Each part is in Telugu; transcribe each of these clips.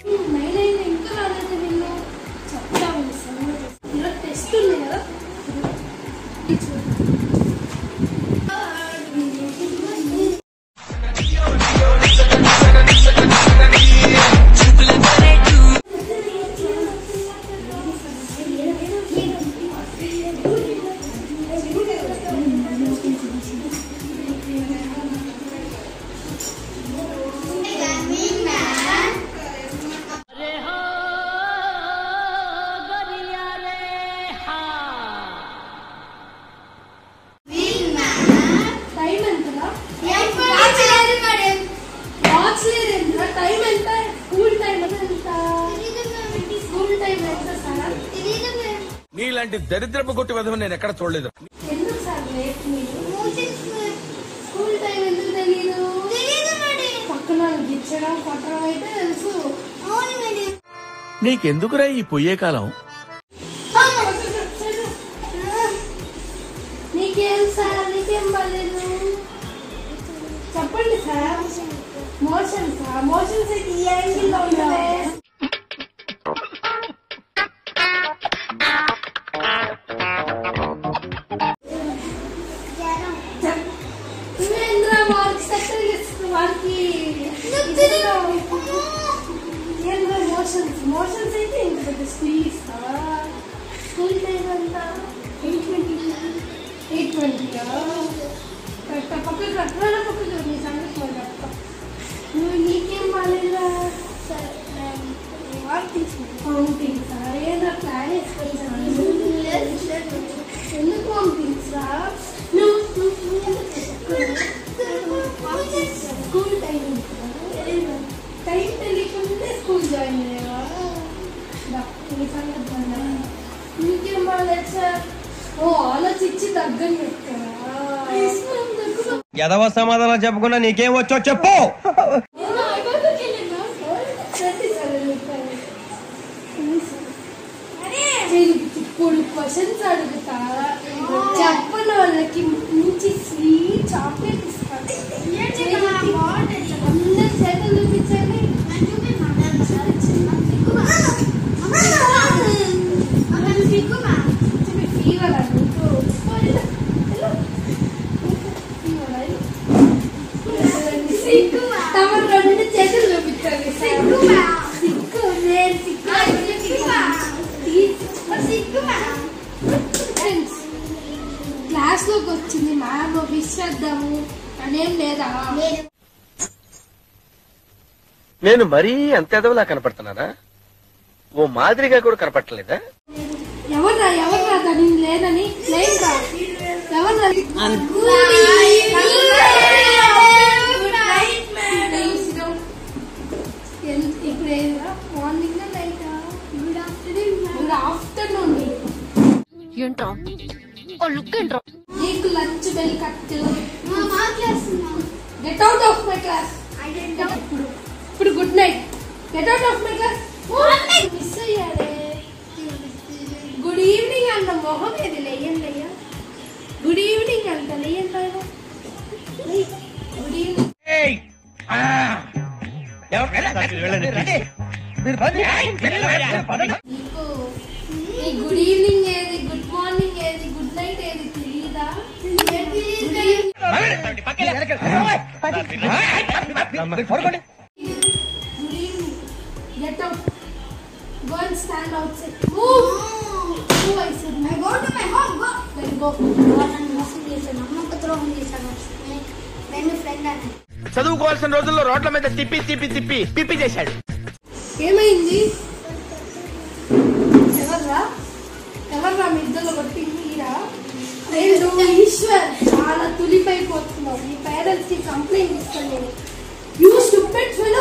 నైన్ అయినా ఇంకా రాలేదు వీళ్ళు చెప్తా వీళ్ళు సంగతి ఇలా టెస్ట్ ఉంది కదా ఇది చూడు. టైం ఎంతరా వాచ్ లేదేంట్రా టైం ఎంత స్కూల్ టైం ఎంత స్కూల్ టైం ఎంత సార్ నీలాంటి దరిద్రపు కొట్టి విధం నేను ఎక్కడ చూడలేదు ఎందుకు సార్ లేట్ మీరు స్కూల్ టైం ఎందుకు తెలియదు పక్కన గిచ్చడం కొట్టడం అయితే తెలుసు నీకెందుకురా ఈ పొయ్యే కాలం నీకేం సార్ నీకేం బాగాలేదు చెప్పండి సార్ మోషన్స్ మోషన్స్ అయితే ఈ యాంగిల్ లో ఉండాలి నువ్వేంద్రా వాడికి సెక్టర్ ఇస్తుంది వాడికి ఏంద్రా మోషన్స్ మోషన్స్ అయితే ఇంత పెద్ద స్కూల్ ఇస్తావా స్కూల్ టైం అంతా ఎయిట్ ట్వంటీ ఎయిట్ ట్వంటీయా కరెక్ట్ పక్కకి కట్టాల పక్కకి నీ సంగతి మరి చెప్తా నువ్వు నీకేం బాగాలేదా వామిటింగ్స్ ఏదో ప్లాన్ వేసుకొని ఎందుకు వామిటింగ్సా నువ్వు నువ్వు స్కూల్ టైం టైం తెలియకుంటే స్కూల్ జాయిన్ అయ్యావా దా, నీ సంగతి బందా. నీకేం బాగాలేదు సార్ ఓ ఆలోచించి దగ్గర పెట్టావా ఎదవ సమాధానం చెప్పకుండా నీకేం వచ్చో చెప్పు ఇప్పుడు క్వశ్చన్స్ అడుగుతా చెప్పని వాళ్ళకి మంచి స్వీట్ చాక్లెట్ ఇస్తాను అందరు చేతులు చూపించండి ఫీవర్ అనుకో తమ రెండు చేతులు చూపించండి సిగ్గు నేను సిగ్గు ఫ్రెండ్స్ క్లాస్ లోకి వచ్చింది మ్యామ్ విష్ చేద్దాము అనేం లేదా నేను మరీ అంత ఎదవలా కనపడుతున్నానా ఓ మాదిరిగా కూడా కనపడలేదా ఎవర్రా ఎవర్రా దాని లేదని లేదురా ఎవర్రా ఎన్- ఇప్పుడు ఏదిరా మార్నింగ్ నైటా గుడ్ ఆఫ్టర్నూన్ గుడ్ ఆఫ్టర్నూన్ ఏంట్రా ఓ లుక్ ఏంట్రా నీకు lunch bell cut get out of my class ఇప్పుడు ఇప్పుడు good night get out of my class miss అయ్యాడే గుడ్ ఈవినింగ్ అన్న మొహం ఏది లేయండి అయ్యా గుడ్ ఈవినింగ్ అంట లేయండి ఆయన గుడ్ ఈవినింగ్ నీకు నీ గుడ్ ఈవినింగ్ ఏది గుడ్ మార్నింగ్ ఏది గుడ్ నైట్ ఏది తెలియదా good evening get out go and stand outside move move I said I go to my home go then go వాళ్ళని మోసం చేశాను అమ్మకు ద్రోహం చేశాను ఫ్రెండ్ ఫ్రెండ్ అని చదువుకోవాల్సిన రోజుల్లో రోడ్ల మీద తిప్పి తిప్పి తిప్పి పిప్పి చేశాడు ఏమైంది ఎవర్రా ఎవర్రా మీ ఇద్దరు కొట్టింది మీరా నేను ఈశ్వర్ చాలా తులిపైపోతున్నావు మీ పేరెంట్స్ కి కంప్లైంట్ ఇస్తాను నేను యూ స్టూపిడ్ ఫెలో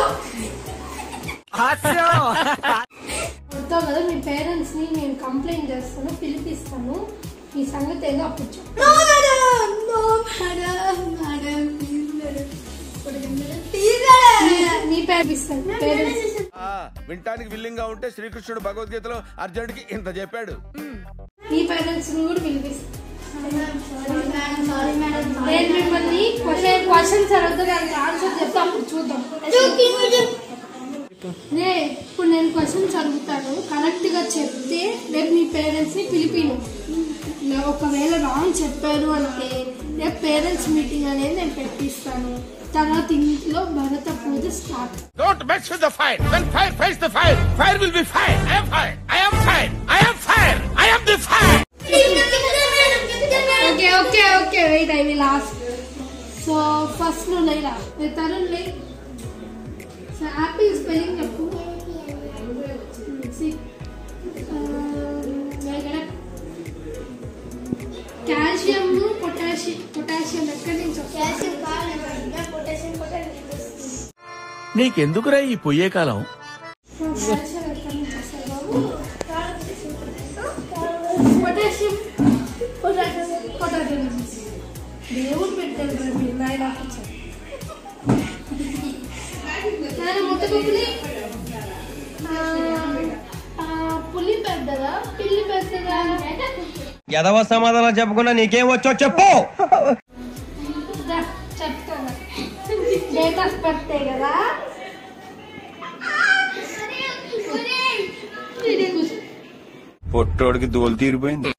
కొడతావు కదా మీ పేరెంట్స్ ని నేను కంప్లైంట్ చేస్తాను పిలిపిస్తాను మీ సంగతి ఏదో అప్పుడు చెప్పు. నీ- నీ పేరు ఇస్తాను పేరెంట్స్ వినటానికి విల్లింగ్ గా ఉంటే శ్రీకృష్ణుడు భగవద్గీతలో అర్జునుడికి ఇంత చెప్పాడు నీ పేరెంట్స్ ని కూడా పిలిపిస్తాను నేను మిమ్మల్ని క్వశ్చన్ క్వశ్చన్స్ అడగదు దానికి ఆన్సర్ చెప్తా అప్పుడు చూద్దాం నే ఇప్పుడు నేను క్వశ్చన్స్ అడుగుతాను కరెక్ట్ గా చెప్తే రేపు మీ పేరెంట్స్ ని పిలిపిను ఇలా ఒకవేళ రాంగ్ చెప్పారు అంటే రేపు పేరెంట్స్ మీటింగ్ అనేది నేను పెట్టిస్తాను తర్వాత ఇంట్లో భరత పూజ start Don't mess with the fire. When fire fights the fire, fire will be fire. I am fire. I am fire. I am fire. I am the fire. Okay okay okay wait I will ask so first నువ్వు లేరా తరుణ్ లే సో యాపిల్ స్పెల్లింగ్ చెప్పు కాల్షియం పొటాషియం పొటాషియం ఎక్కడి నుంచి వస్తుంది? క్యాల్షియం కావాలి పొటాషియం పొటాషియం నీకెందుకురా ఈ పొయ్యే కాలం కాల్షియం ఎక్కడి నుంచి వస్తుంది బాబు పొటాషియం పొటాషియం పొటాషియం దేవుడు పెట్టాడు రా మీరు నాయన నాన్న ముట్టపప్పుని పులి పెద్దదా పిల్లి పెద్దదా ఎదవ సమాధానం చెప్పకుండా నీకేం వచ్చో చెప్పు దా, చెప్తాను డేట్ ఆఫ్ బర్త్డే కదా పొట్టోడికి దోలు తీరిపోయింది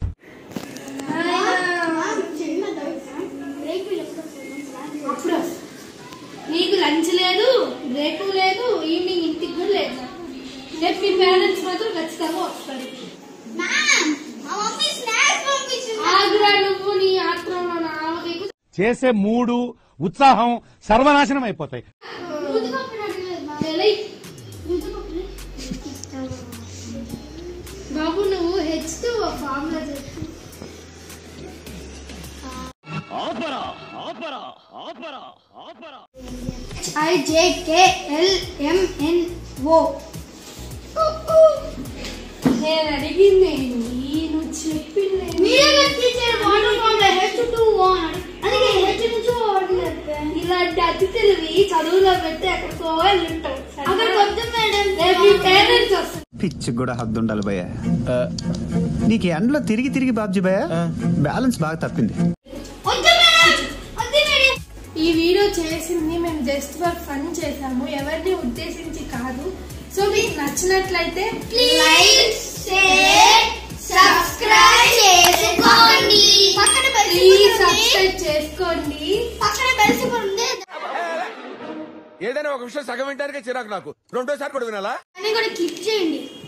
అప్పుడు నీకు లంచ్ లేదు బ్రేక్ లేదు ఈవినింగ్ ఇంటికి కూడా లేదు రేపు మీ పేరెంట్స్ మాత్రం ఖచ్చితంగా వస్తారు ఆగ్రా నువ్వు నీ ఆత్రంలో నా ఆవకైపు చేసే మూడు ఉత్సాహం సర్వనాశనం అయిపోతాయి వెలై. బాబు నువ్వు హెచ్ టు ఫార్ములా చెప్పు I J K L M N O నేను అడిగింది ఏంటి? నువ్వు చెప్పింది ఏంటి? ఇలాంటి అతిథులవి చదువులో పెట్టి ఎక్కడికో వెళ్ళుంటావు రేపు మీ పేరెంట్స్ వస్తారు పిచ్చి కూడా హద్దు ఉండాలి భయ్య నీకు ఎండలో తిరిగి తిరిగి బాబ్జీ భయ్య బ్యాలెన్స్ బాగా తప్పింది ఈ వీడియో చేసింది మేము జస్ట్ ఫర్ ఫన్ చేసాము ఎవరిని ఉద్దేశించి కాదు సో మీకు నచ్చినట్లయితే లైక్ షేర్ సబ్స్క్రైబ్ చేసుకోండి పక్కన బెల్ ప్లీజ్ సింబల్ ఉంది. సబ్స్క్రైబ్ చేసుకోండి పక్కన బెల్ సింబల్ ఉంది ఏదైనా ఒక విషయం సగం వింటానికే చిరాకు నాకు రెండోసారి కూడా వినాలా దాన్ని కూడా క్లిక్ చేయండి